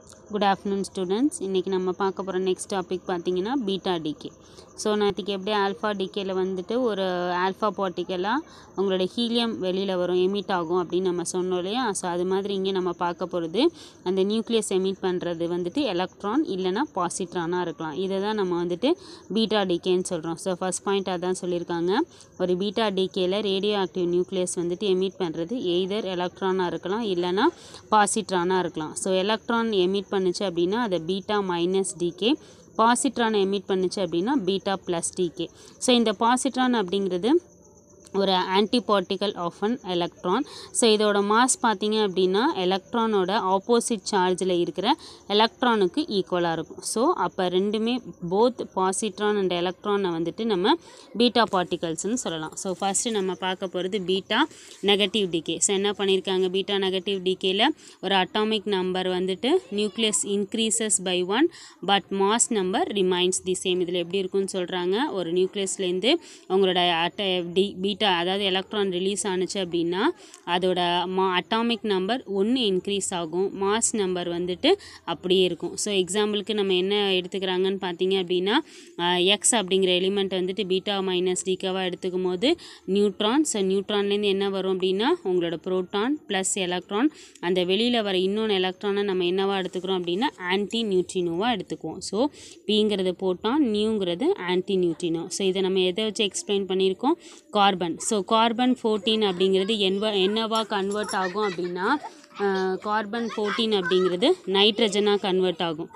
good afternoon students இன்றைக்கி நம்ம பார்க்க போகிற நெக்ஸ்ட் டாபிக் பார்த்தீங்கன்னா பீட்டா டிகே ஸோ நேற்றுக்கு எப்படி ஆல்ஃபா டிகேல வந்துட்டு ஒரு ஆல்ஃபா பார்ட்டிக்கலாக உங்களோட ஹீலியம் வெளியில் வரும் எமிட் ஆகும் அப்படின்னு நம்ம சொன்னோம் இல்லையா ஸோ அது மாதிரி இங்கே நம்ம பார்க்க போகிறது அந்த நியூக்ளியஸ் எமிட் பண்ணுறது வந்துட்டு எலக்ட்ரான் இல்லைனா பாசிட்ரானாக இருக்கலாம் இதை தான் நம்ம வந்துட்டு பீட்டா டிகேன்னு சொல்கிறோம் ஸோ ஃபஸ்ட் பாயிண்ட் அதான் சொல்லியிருக்காங்க ஒரு பீட்டா டிகேல ரேடியோ ஆக்டிவ் நியூக்ளியஸ் வந்துட்டு எமிட் பண்ணுறது எய்தர் எலக்ட்ரானாக இருக்கலாம் இல்லைனா பாசிட்ரானாக இருக்கலாம் ஸோ எலக்ட்ரான் எமிட் பண்ணுச்சு அப்படின்னா அதை beta minus decay positron emit பண்ணுச்சு அப்படின்னா பீட்டா ப்ளஸ் டிகே ஸோ இந்த பாசிட்ரான் அப்படிங்கிறது ஒரு anti particle of an electron so இதோட மாஸ் பார்த்தீங்க அப்படின்னா எலக்ட்ரானோட ஆப்போசிட் சார்ஜில் இருக்கிற எலக்ட்ரானுக்கு ஈக்குவலாக இருக்கும் ஸோ அப்போ ரெண்டுமே போத் பாசிட்ரான் அண்ட் எலக்ட்ரானை வந்துட்டு நம்ம பீட்டா பார்ட்டிகல்ஸ்னு சொல்லலாம் ஸோ ஃபஸ்ட்டு நம்ம பார்க்க போகிறது பீட்டா நெகட்டிவ் டிகே ஸோ என்ன பண்ணியிருக்காங்க பீட்டா நெகட்டிவ் டிகேயில் ஒரு அட்டாமிக் நம்பர் வந்துட்டு nucleus increases by one but mass number remains the same இதில் எப்படி இருக்குன்னு சொல்கிறாங்க ஒரு நியூக்ளியஸ்லேருந்து உங்களோட அட்ட டி பீட்டா அதாவது எலக்ட்ரான் ரிலீஸ் ஆனுச்சு அப்படின்னா அதோட மா அட்டாமிக் நம்பர் ஒன்று இன்க்ரீஸ் ஆகும் மாஸ் நம்பர் வந்துட்டு அப்படியே இருக்கும் ஸோ எக்ஸாம்பிளுக்கு நம்ம என்ன எடுத்துக்கிறாங்கன்னு பார்த்தீங்க அப்படின்னா எக்ஸ் அப்படிங்கிற எலிமெண்ட் வந்துட்டு பீட்டா மைனஸ் டிகாவாக எடுத்துக்கும் போது நியூட்ரான் ஸோ நியூட்ரான்லேருந்து என்ன வரும் அப்படின்னா உங்களோட புரோட்டான் ப்ளஸ் எலக்ட்ரான் அந்த வெளியில் வர இன்னொன்று எலக்ட்ரானை நம்ம என்னவா எடுத்துக்கிறோம் அப்படின்னா ஆன்டி நியூட்ரினோவாக எடுத்துக்குவோம் ஸோ பிங்கிறது போட்டான் நியூங்கிறது ஆன்டி நியூட்ரினோ ஸோ இதை நம்ம எதை வச்சு எக்ஸ்பிளைன் பண்ணியிருக்கோம் கார்பன் ஸோ கார்பன் ஃபோர்டீன் அப்படிங்கிறது என்வ என்னவா கன்வெர்ட் ஆகும் அப்படின்னா கார்பன் ஃபோர்டீன் அப்படிங்கிறது நைட்ரஜனாக கன்வெர்ட் ஆகும்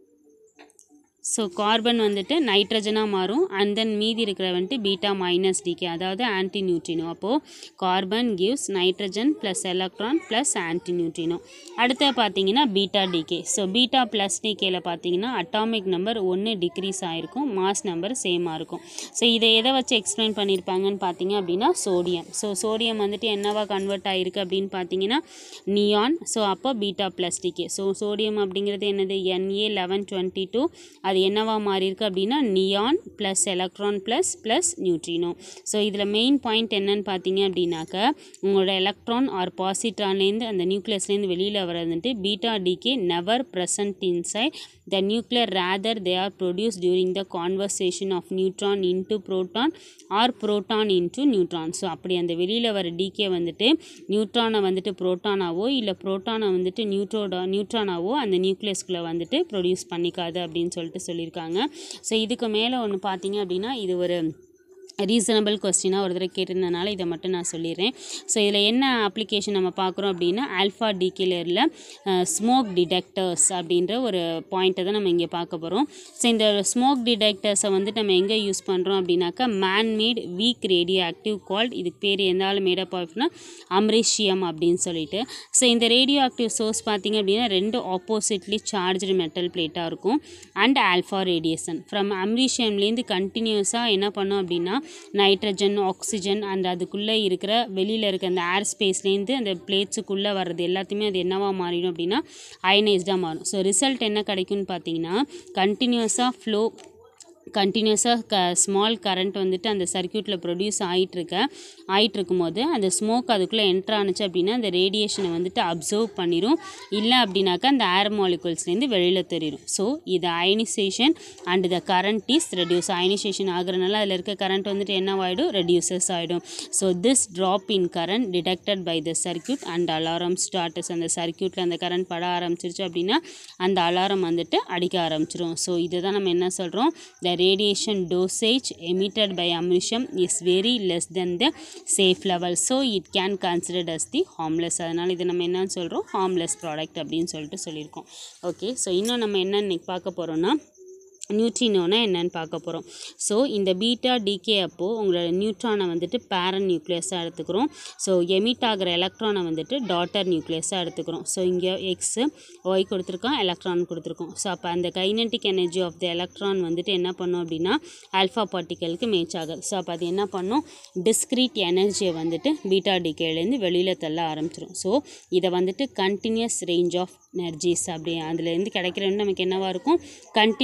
ஸோ கார்பன் வந்துட்டு நைட்ரஜனாக மாறும் அண்ட் தென் மீதி இருக்கிற வந்துட்டு பீட்டா மைனஸ் டிகே அதாவது ஆன்டி நியூட்ரினோ அப்போது carbon gives nitrogen plus electron plus anti neutrino அடுத்து பார்த்தீங்கன்னா beta decay so beta plus டிகேல பார்த்தீங்கன்னா அட்டாமிக் நம்பர் ஒன்று டிக்ரீஸ் ஆகிருக்கும் மாஸ் நம்பர் சேமாக இருக்கும் ஸோ இதை எதை வச்சு எக்ஸ்பிளைன் பண்ணியிருப்பாங்கன்னு பார்த்தீங்க அப்படின்னா சோடியம் ஸோ சோடியம் வந்துட்டு என்னவா கன்வெர்ட் ஆகிருக்கு அப்படின்னு பார்த்தீங்கன்னா நியான் ஸோ அப்போ beta plus decay so sodium அப்படிங்கிறது என்னது என்ஏ லெவன் டுவெண்ட்டி டூ அது என்னவா மாறி இருக்கு அப்படின்னா neon plus electron plus plus neutrino so இதில் மெயின் பாயிண்ட் என்னன்னு பார்த்தீங்க அப்படின்னாக்க உங்களோட எலக்ட்ரான் ஆர் பாசிட்ரான்லேருந்து அந்த நியூக்ளியஸ்லேருந்து வெளியில் வரதுன்ட்டு beta decay never present inside the nuclear rather they are produce during the conversation of neutron into proton or proton into neutron so அப்படி அந்த வெளியில் வர டிகே வந்துட்டு நியூட்ரானை வந்துட்டு ப்ரோட்டானாவோ இல்லை ப்ரோட்டானை வந்துட்டு நியூட்ரோட நியூட்ரானாவோ அந்த நியூக்ளியஸ்குள்ளே வந்துட்டு ப்ரொடியூஸ் பண்ணிக்காது அப்படின்னு சொல்லிட்டு சொல்லியிருக்காங்க ஸோ இதுக்கு மேலே ஒன்று பார்த்தீங்க அப்படின்னா இது ஒரு ரீசனபிள் கொஸ்டினாக ஒரு தடவை கேட்டிருந்தனால இதை மட்டும் நான் சொல்லிடுறேன் ஸோ இதில் என்ன அப்ளிகேஷன் நம்ம பார்க்குறோம் அப்படின்னா ஆல்ஃபா டிகிலரில் ஸ்மோக் டிடெக்டர்ஸ் அப்படின்ற ஒரு பாயிண்ட்டை தான் நம்ம இங்கே பார்க்க போகிறோம் ஸோ இந்த ஸ்மோக் டிடெக்டர்ஸை வந்து நம்ம எங்கே யூஸ் பண்ணுறோம் அப்படின்னாக்கா manmade weak radio active called இதுக்கு பேர் எந்தாலும் மேடப் ஆஃப்னா அம்ரிஷியம் அப்படின்னு சொல்லிட்டு ஸோ இந்த ரேடியோ ஆக்டிவ் சோர்ஸ் பார்த்திங்க அப்படின்னா ரெண்டு ஆப்போசிட்லி சார்ஜ்டு மெட்டல் பிளேட்டாக இருக்கும் அண்ட் ஆல்ஃபா ரேடியேஷன் ஃப்ரம் அம்ரிஷியம்லேருந்து கண்டினியூஸாக என்ன பண்ணோம் அப்படின்னா நைட்ரஜன் ஆக்சிஜன் அண்ட் அதுக்குள்ளே இருக்கிற வெளியில் இருக்க அந்த ஏர் ஸ்பேஸ்லேருந்து அந்த பிளேட்ஸுக்குள்ளே வர்றது எல்லாத்தையுமே அது என்னவா மாறிடும் அப்படின்னா அயனைஸ்டாக மாறும் ஸோ ரிசல்ட் என்ன கிடைக்கும்னு பார்த்தீங்கன்னா கண்டினியூஸாக ஃப்ளோ கண்டினியூஸாக க ஸ்மால் கரண்ட் வந்துட்டு அந்த சர்க்கியூட்டில் ப்ரொடியூஸ் ஆகிட்டுருக்க ஆகிட்டுருக்கும் போது அந்த ஸ்மோக் அதுக்குள்ளே என்ட்ரு ஆனுச்சு அப்படின்னா அந்த ரேடியேஷனை வந்துட்டு அப்சர்வ் பண்ணிடும் இல்லை அப்படின்னாக்கா அந்த ஏர் மாலிகுல்ஸ்லேருந்து வெளியில் தெரியும் ஸோ இது ionisation and the current is reduce ionisation ஆகுறதுனால அதில் இருக்க கரண்ட் வந்துட்டு என்ன ஆகிடும் ரெடியூசஸ் ஆகிடும் so this drop in current detected by the circuit and alarm starts அந்த சர்க்கியூட்டில் அந்த கரண்ட் பட ஆரம்பிச்சிருச்சு அப்படின்னா அந்த அலாரம் வந்துட்டு அடிக்க ஆரம்பிச்சிரும் ஸோ இதை தான் நம்ம என்ன சொல்கிறோம் த radiation dosage emitted by ammunition is very less than the safe level so it can considered as the harmless அதனால் இது நம்ம என்னன்னு சொல்கிறோம் harmless product அப்படின்னு சொல்லிட்டு சொல்லியிருக்கோம் ஓகே ஸோ இன்னும் நம்ம என்ன இன்னைக்கு பார்க்க போகிறோம்னா நியூட்ரினோனா என்னன்னு பார்க்க போகிறோம் ஸோ இந்த பீட்டா டிகே அப்போது உங்களோட நியூட்ரானை வந்துட்டு பேரன் நியூக்ளியஸாக எடுத்துக்கிறோம் ஸோ எமிட் ஆகிற எலக்ட்ரானை வந்துட்டு டாட்டர் நியூக்ளியஸாக எடுத்துக்கிறோம் ஸோ இங்கே எக்ஸு ஒய் கொடுத்துருக்கோம் எலக்ட்ரான் கொடுத்துருக்கோம் ஸோ அப்போ அந்த kinetic energy of the electron வந்துட்டு என்ன பண்ணும் அப்படின்னா ஆல்ஃபா பார்ட்டிக்கலுக்கு மேட்ச் ஆகுது ஸோ அப்போ அது என்ன பண்ணும் டிஸ்க்ரீட் எனர்ஜியை வந்துட்டு பீட்டா டிகேலேருந்து வெளியில் தள்ள ஆரம்பிச்சிடும் ஸோ இதை வந்துட்டு கண்டினியூஸ் ரேஞ்ச் ஆஃப் எனர்ஜிஸ் அப்படி அதுலேருந்து கிடைக்கிற நமக்கு என்னவாக இருக்கும் கண்டினியூஸாக ஒரு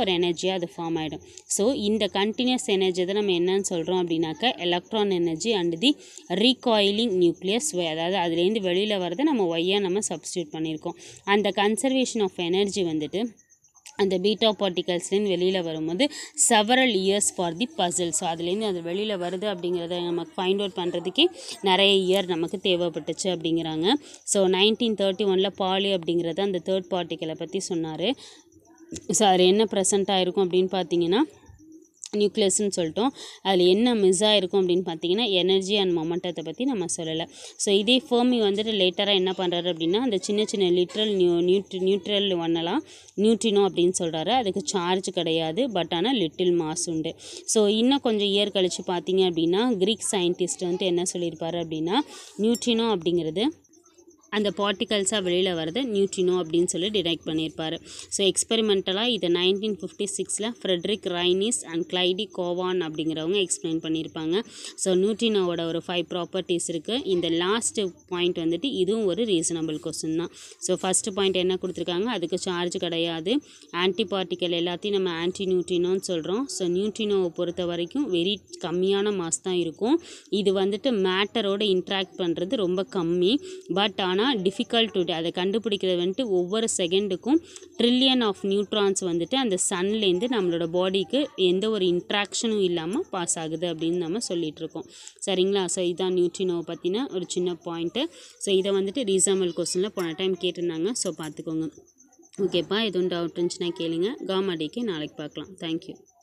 ஒரு எனர்ஜியாக அது ஃபார்ம் ஆகிடும் ஸோ இந்த கண்டினியூஸ் எனர்ஜி தான் நம்ம என்னன்னு சொல்கிறோம் அப்படின்னாக்கா electron energy and the recoiling nucleus Y அதாவது அதுலேருந்து வெளியில் வரதை நம்ம ஒய்யாக நம்ம சப்ஸ்டியூட் பண்ணியிருக்கோம் அந்த கன்சர்வேஷன் ஆஃப் எனர்ஜி வந்துட்டு அந்த பீட்டா பார்ட்டிகல்ஸ்லேருந்து வெளியில் வரும்போது several years for the puzzle so அதுலேருந்து அது வெளியில் வருது அப்படிங்கிறத நமக்கு ஃபைண்ட் அவுட் பண்ணுறதுக்கே நிறைய இயர் நமக்கு தேவைப்பட்டுச்சு அப்படிங்கிறாங்க ஸோ நைன்டீன் தேர்ட்டி ஒனில் பாலி அப்படிங்கிறத அந்த தேர்ட் பார்ட்டிக்கலை பற்றி சொன்னார் ஸோ அதில் என்ன ப்ரெசென்ட் ஆகிருக்கும் அப்படின்னு பார்த்தீங்கன்னா நியூக்ளியஸ்னு சொல்லிட்டோம் அதில் என்ன மிஸ் ஆகிருக்கும் அப்படின்னு பார்த்தீங்கன்னா எனர்ஜி அண்ட் மொமெண்டத்தை பற்றி நம்ம சொல்லலை ஸோ இதே ஃபேர்மி வந்துட்டு லேட்டராக என்ன பண்ணுறாரு அப்படின்னா அந்த சின்ன சின்ன லிட்ரல் நியூ நியூட்ரி நியூட்ரல் ஒன்னெல்லாம் நியூட்ரினோ அப்படின்னு சொல்கிறாரு அதுக்கு சார்ஜ் கிடையாது பட் ஆனால் லிட்டில் மாஸ் உண்டு ஸோ இன்னும் கொஞ்சம் இயர் கழித்து பார்த்தீங்க அப்படின்னா க்ரீக் சயின்டிஸ்ட் வந்து என்ன சொல்லியிருப்பாரு அப்படின்னா நியூட்ரினோ அப்படிங்கிறது அந்த பார்ட்டிகல்ஸாக வெளியில் வரது நியூட்ரினோ அப்படின்னு சொல்லி டிரைக்ட் பண்ணியிருப்பார் ஸோ எக்ஸ்பெரிமெண்டலாக இதை நைன்டீன் ஃபிஃப்டி சிக்ஸில் Frederick Reines and Clyde Cowan அப்படிங்கிறவங்க எக்ஸ்பிளைன் பண்ணியிருப்பாங்க ஸோ நியூட்ரினோவோட ஒரு ஃபைவ் ப்ராப்பர்ட்டிஸ் இருக்குது இந்த லாஸ்ட் பாயிண்ட் வந்துட்டு இதுவும் ஒரு ரீசனபிள் கொஸ்டின் தான் ஸோ ஃபஸ்ட்டு பாயிண்ட் என்ன கொடுத்துருக்காங்க அதுக்கு சார்ஜ் கிடையாது ஆன்டி பார்ட்டிக்கல் எல்லாத்தையும் நம்ம ஆன்டி நியூட்ரினோன்னு சொல்கிறோம் ஸோ நியூட்ரினோவை பொறுத்த வரைக்கும் வெரி கம்மியான மாஸ் தான் இருக்கும் இது வந்துட்டு மேட்டரோட இன்ட்ராக்ட் பண்ணுறது ரொம்ப கம்மி பட் ஆனால் டிஃபிகல்ட் டு அதை கண்டுபிடிக்கிறது வந்துட்டு ஒவ்வொரு செகண்டுக்கும் ட்ரில்லியன் ஆஃப் நியூட்ரான்ஸ் வந்துட்டு அந்த சன்லேருந்து நம்மளோட பாடிக்கு எந்த ஒரு இன்ட்ராக்ஷனும் இல்லாமல் பாஸ் ஆகுது அப்படின்னு நம்ம சொல்லிட்டு இருக்கோம் சரிங்களா ஸோ இதான் நியூட்ரினோவை பற்றின ஒரு சின்ன பாயிண்ட்டு ஸோ இதை வந்துட்டு ரீசனபிள் கொஸ்டினில் போன டைம் கேட்டிருந்தாங்க ஸோ பார்த்துக்கோங்க ஓகேப்பா எதுவும் டவுட் இருந்துச்சுன்னா கேளுங்க காமாடிக்கு நாளைக்கு பார்க்கலாம் தேங்க்யூ